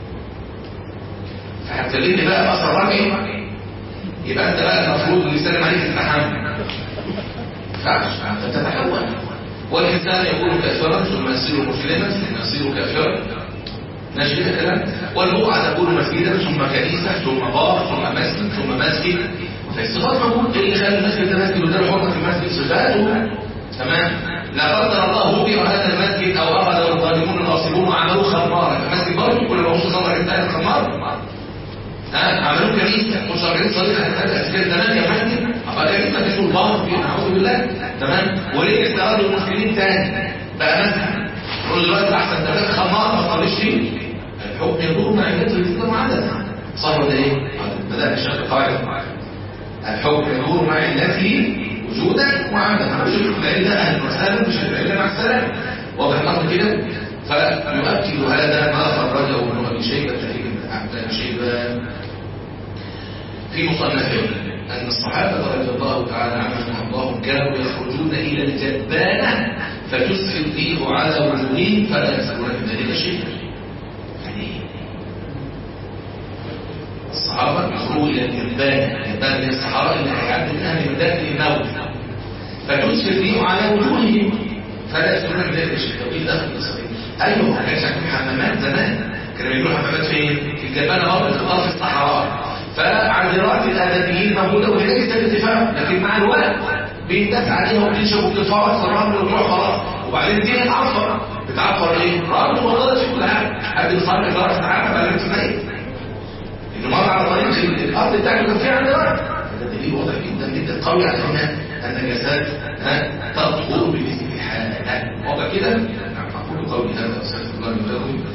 هتكلمني بقى في اثر رجعي يبقى انت بقى المفروض اللي يسلم عليك التحمل فعش انت تتحول والانسان يكون كافرا ثم يصير مسلما ثم يصير كافرا ماشي كده الكلام والبقعه تكون مسجدا ثم كنيسه ثم بار ثم مسجد ثم مسجد فالصفات موجود اللي خلى المسجد ده مسجد وده حرمه المسجد صفاته تمام لا قدر الله هدي هذا المسجد او اخذ الظالمون الغاصبون وعملوه خمارا المسجد برضه كل ما وصل صدر انتهى الخمار ها عملوا كنيسه مشاركين صديق هذا اسكان زمان يا مسجد ابقى كنيسه في سلطان في اعوذ بالله تمام وليه استغلوا المسلمين تاني بقى مسجد يقول دلوقتي احسن ثلاث خمار ما تصليش فيه الحكم يدور مع الناس الاسلام عدد صح ولا ايه؟ بدأنا الشيخ قاعده الحكم يدور مع الناس وجودا وعدما مش العلة اهل وسهلا مش العلة مع السلام واضح الامر كده فيؤكد هذا ما خرجه ابن ابي شيبه في ابن شيبه في مصنفه أن الصحابة رضي الله تعالى عنهم وارضاهم كانوا يخرجون إلى الجبانة فتسفل فيه على وجوههم فلا يسألون من ذلك شيئا يعني الصحابة يخرجوا إلى الجبانة الجبانة هي الصحراء اللي هيعدوا منها من ذات الموت فتسفل فيه على وجوههم فلا يسألون من ذلك شيئا وإيه دخل الصحيح أيوه ما كانش عندهم حمامات زمان كانوا يقولوا حمامات فين؟ في الجبانة برضه في الأرض الصحراء فعذرات الآدميين موجودة وهناك استفاق لكن مع الوقت بيندس عليها وبتنشف وبتتفرج في الرمل وتروح خلاص وبعدين دي بتعفر بتعفر ايه؟ رمل وغلط في كل حاجة حد بيصلي خلاص تعالى بقى انت ميت انه مر على طريق الارض بتاعته كان فيها عذرات ده دليل واضح جدا جدا قوي على هنا النجاسات تطهر بالاستحالة واضح كده؟ نعم اقول قولي هذا استغفر الله لي ولكم